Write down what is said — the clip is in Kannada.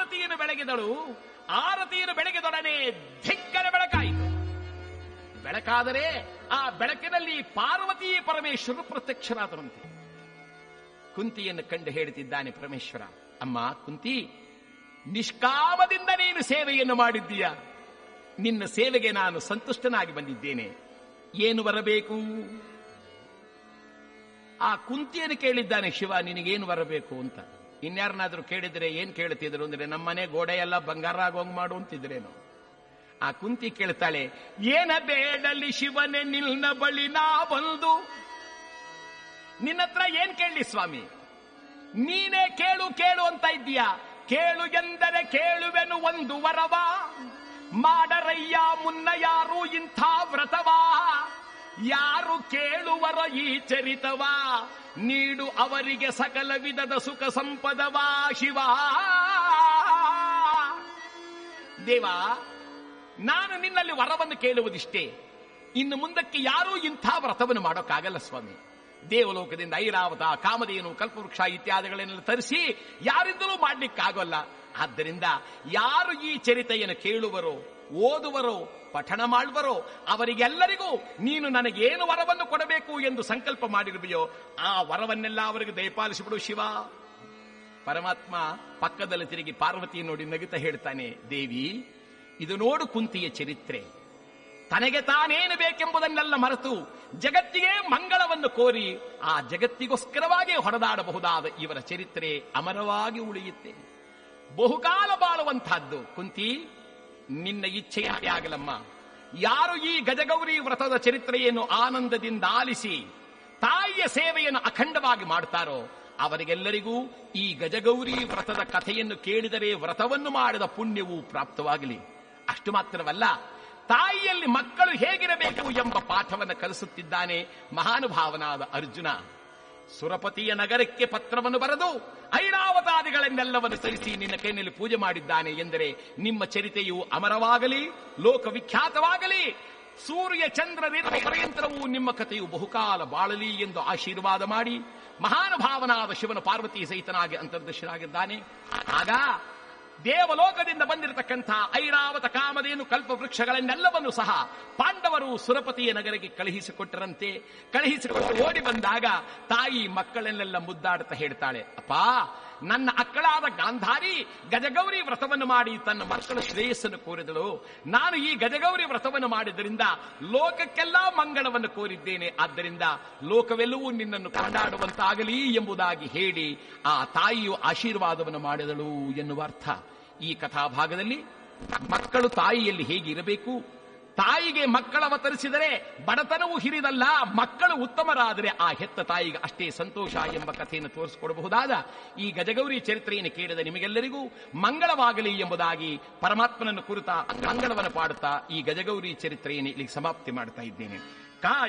ಆರತಿಯನ್ನು ಬೆಳಗಿದಳು ಆರತಿಯನ್ನು ಬೆಳಗಿದೊಡನೆ ಧಿಕ್ಕರ ಬೆಳಕಾಯಿತು ಬೆಳಕಾದರೆ ಆ ಬೆಳಕಿನಲ್ಲಿ ಪಾರ್ವತಿ ಪರಮೇಶ್ವರರು ಪ್ರತ್ಯಕ್ಷರಾದರಂತೆ ಕುಂತಿಯನ್ನು ಕಂಡು ಹೇಳುತ್ತಿದ್ದಾನೆ ಪರಮೇಶ್ವರ ಅಮ್ಮ ಕುಂತಿ ನಿಷ್ಕಾಮದಿಂದ ನೀನು ಸೇವೆಯನ್ನು ಮಾಡಿದ್ದೀಯ ನಿನ್ನ ಸೇವೆಗೆ ನಾನು ಸಂತುಷ್ಟನಾಗಿ ಬಂದಿದ್ದೇನೆ ಏನು ಬರಬೇಕು ಆ ಕುಂತಿಯನ್ನು ಕೇಳಿದ್ದಾನೆ ಶಿವ ನಿನಗೇನು ಬರಬೇಕು ಅಂತ ಇನ್ಯಾರನ್ನಾದ್ರೂ ಕೇಳಿದ್ರೆ ಏನ್ ಕೇಳ್ತಿದ್ರು ಅಂದ್ರೆ ನಮ್ಮನೆ ಗೋಡೆ ಎಲ್ಲ ಬಂಗಾರ ಆಗೋಂಗ್ ಮಾಡು ಅಂತಿದ್ರೇನು ಆ ಕುಂತಿ ಕೇಳ್ತಾಳೆ ಏನ ಬೇಡಲಿ ಶಿವನೇ ನಿಲ್ನ ಬಳಿ ನಾ ಬಂದು ನಿನ್ನ ಹತ್ರ ಏನ್ ಕೇಳಲಿ ಸ್ವಾಮಿ ನೀನೇ ಕೇಳು ಕೇಳು ಅಂತ ಇದ್ದೀಯ ಕೇಳು ಎಂದರೆ ಕೇಳುವೆನು ಒಂದು ವರವ ಮಾಡರಯ್ಯ ಮುನ್ನ ಯಾರು ಇಂಥ ವ್ರತವಾ ಯಾರು ಕೇಳುವರ ಈ ಚರಿತವ ನೀಡು ಅವರಿಗೆ ಸಕಲ ವಿಧದ ಸುಖ ಸಂಪದವಾ ಶಿವ ದೇವ ನಾನು ನಿನ್ನಲ್ಲಿ ವರವನ್ನು ಕೇಳುವುದಿಷ್ಟೇ ಇನ್ನು ಮುಂದಕ್ಕೆ ಯಾರೂ ಇಂಥ ವ್ರತವನ್ನು ಮಾಡೋಕ್ಕಾಗಲ್ಲ ಸ್ವಾಮಿ ದೇವಲೋಕದಿಂದ ಐರಾವತ ಕಾಮಧೇನು ಕಲ್ಪವೃಕ್ಷ ಇತ್ಯಾದಿಗಳನ್ನೆಲ್ಲ ತರಿಸಿ ಯಾರಿಂದಲೂ ಮಾಡ್ಲಿಕ್ಕಾಗೋಲ್ಲ ಆದ್ದರಿಂದ ಯಾರು ಈ ಚರಿತೆಯನ್ನು ಕೇಳುವರೋ ಓದುವರೋ ಪಠಣ ಮಾಡುವರೋ ಅವರಿಗೆಲ್ಲರಿಗೂ ನೀನು ನನಗೇನು ವರವನ್ನು ಕೊಡಬೇಕು ಎಂದು ಸಂಕಲ್ಪ ಮಾಡಿರುವೆಯೋ ಆ ವರವನ್ನೆಲ್ಲ ಅವರಿಗೆ ದಯಪಾಲಿಸಿಬಿಡು ಶಿವ ಪರಮಾತ್ಮ ಪಕ್ಕದಲ್ಲಿ ತಿರುಗಿ ಪಾರ್ವತಿ ನೋಡಿ ನಗುತ್ತಾ ಹೇಳ್ತಾನೆ ದೇವಿ ಇದು ನೋಡು ಕುಂತಿಯ ಚರಿತ್ರೆ ತನಗೆ ತಾನೇನು ಬೇಕೆಂಬುದನ್ನೆಲ್ಲ ಮರೆತು ಜಗತ್ತಿಗೆ ಮಂಗಳವನ್ನು ಕೋರಿ ಆ ಜಗತ್ತಿಗೋಸ್ಕರವಾಗಿ ಹೊಡೆದಾಡಬಹುದಾದ ಇವರ ಚರಿತ್ರೆ ಅಮರವಾಗಿ ಉಳಿಯುತ್ತೆ ಬಹುಕಾಲ ಬಾಳುವಂತಹದ್ದು ಕುಂತಿ ನಿನ್ನ ಇಚ್ಛೆಯಂತೆ ಆಗಲಮ್ಮ ಯಾರು ಈ ಗಜಗೌರಿ ವ್ರತದ ಚರಿತ್ರೆಯನ್ನು ಆನಂದದಿಂದ ಆಲಿಸಿ ತಾಯಿಯ ಸೇವೆಯನ್ನು ಅಖಂಡವಾಗಿ ಮಾಡ್ತಾರೋ ಅವರಿಗೆಲ್ಲರಿಗೂ ಈ ಗಜಗೌರಿ ವ್ರತದ ಕಥೆಯನ್ನು ಕೇಳಿದರೆ ವ್ರತವನ್ನು ಮಾಡಿದ ಪುಣ್ಯವು ಪ್ರಾಪ್ತವಾಗಲಿ ಅಷ್ಟು ಮಾತ್ರವಲ್ಲ ತಾಯಿಯಲ್ಲಿ ಮಕ್ಕಳು ಹೇಗಿರಬೇಕು ಎಂಬ ಪಾಠವನ್ನು ಕಲಿಸುತ್ತಿದ್ದಾನೆ ಮಹಾನುಭಾವನಾದ ಅರ್ಜುನ ಸುರಪತಿಯ ನಗರಕ್ಕೆ ಪತ್ರವನ್ನು ಬರೆದು ಐರಾವತಾದಿಗಳನ್ನೆಲ್ಲವನ್ನು ಸರಿಸಿ ನಿನ್ನ ಕೈನಲ್ಲಿ ಪೂಜೆ ಮಾಡಿದ್ದಾನೆ ಎಂದರೆ ನಿಮ್ಮ ಚರಿತೆಯು ಅಮರವಾಗಲಿ ಲೋಕವಿಖ್ಯಾತವಾಗಲಿ ಸೂರ್ಯ ಚಂದ್ರರಿರುವ ಪರ್ಯಂತರವೂ ನಿಮ್ಮ ಕಥೆಯು ಬಹುಕಾಲ ಬಾಳಲಿ ಎಂದು ಆಶೀರ್ವಾದ ಮಾಡಿ ಮಹಾನುಭಾವನಾದ ಶಿವನ ಪಾರ್ವತಿ ಸಹಿತನಾಗಿ ಅಂತರ್ದರ್ಶನಾಗಿದ್ದಾನೆ ಆಗ ದೇವಲೋಕದಿಂದ ಬಂದಿರತಕ್ಕಂಥ ಐರಾವತ ಕಾಮಧೇನು ಕಲ್ಪ ವೃಕ್ಷಗಳನ್ನೆಲ್ಲವನ್ನು ಸಹ ಪಾಂಡವರು ಸುರಪತಿಯ ನಗರಕ್ಕೆ ಕಳುಹಿಸಿಕೊಟ್ಟರಂತೆ ಕಳುಹಿಸಿಕೊಟ್ಟು ಓಡಿ ಬಂದಾಗ ತಾಯಿ ಮಕ್ಕಳನ್ನೆಲ್ಲ ಮುದ್ದಾಡುತ್ತಾ ಹೇಳ್ತಾಳೆ ಅಪ್ಪ ನನ್ನ ಅಕ್ಕಳಾದ ಗಾಂಧಾರಿ ಗಜಗೌರಿ ವ್ರತವನ್ನು ಮಾಡಿ ತನ್ನ ಮಕ್ಕಳ ಶ್ರೇಯಸ್ಸನ್ನು ಕೋರಿದಳು ನಾನು ಈ ಗಜಗೌರಿ ವ್ರತವನ್ನು ಮಾಡಿದ್ದರಿಂದ ಲೋಕಕ್ಕೆಲ್ಲ ಮಂಗಳವನ್ನು ಕೋರಿದ್ದೇನೆ ಆದ್ದರಿಂದ ಲೋಕವೆಲ್ಲವೂ ನಿನ್ನನ್ನು ಕೊಂಡಾಡುವಂತಾಗಲಿ ಎಂಬುದಾಗಿ ಹೇಳಿ ಆ ತಾಯಿಯು ಆಶೀರ್ವಾದವನ್ನು ಮಾಡಿದಳು ಎನ್ನುವ ಅರ್ಥ ಈ ಕಥಾಭಾಗದಲ್ಲಿ ಮಕ್ಕಳು ತಾಯಿಯಲ್ಲಿ ಹೇಗೆ ಇರಬೇಕು ತಾಯಿಗೆ ಮಕ್ಕಳವತರಿಸಿದರೆ ಬಡತನವು ಹಿರಿದಲ್ಲ ಮಕ್ಕಳು ಉತ್ತಮರಾದರೆ ಆ ಹೆತ್ತ ತಾಯಿಗೆ ಅಷ್ಟೇ ಸಂತೋಷ ಎಂಬ ಕಥೆಯನ್ನು ತೋರಿಸಿಕೊಡಬಹುದಾದ ಈ ಗಜಗೌರಿ ಚರಿತ್ರೆಯನ್ನು ಕೇಳಿದ ನಿಮಗೆಲ್ಲರಿಗೂ ಮಂಗಳವಾಗಲಿ ಎಂಬುದಾಗಿ ಪರಮಾತ್ಮನನ್ನು ಕುರಿತ ಮಂಗಳವನ್ನು ಪಾಡುತ್ತಾ ಈ ಗಜಗೌರಿ ಚರಿತ್ರೆಯನ್ನು ಇಲ್ಲಿ ಸಮಾಪ್ತಿ ಮಾಡ್ತಾ ಇದ್ದೇನೆ ಕಾ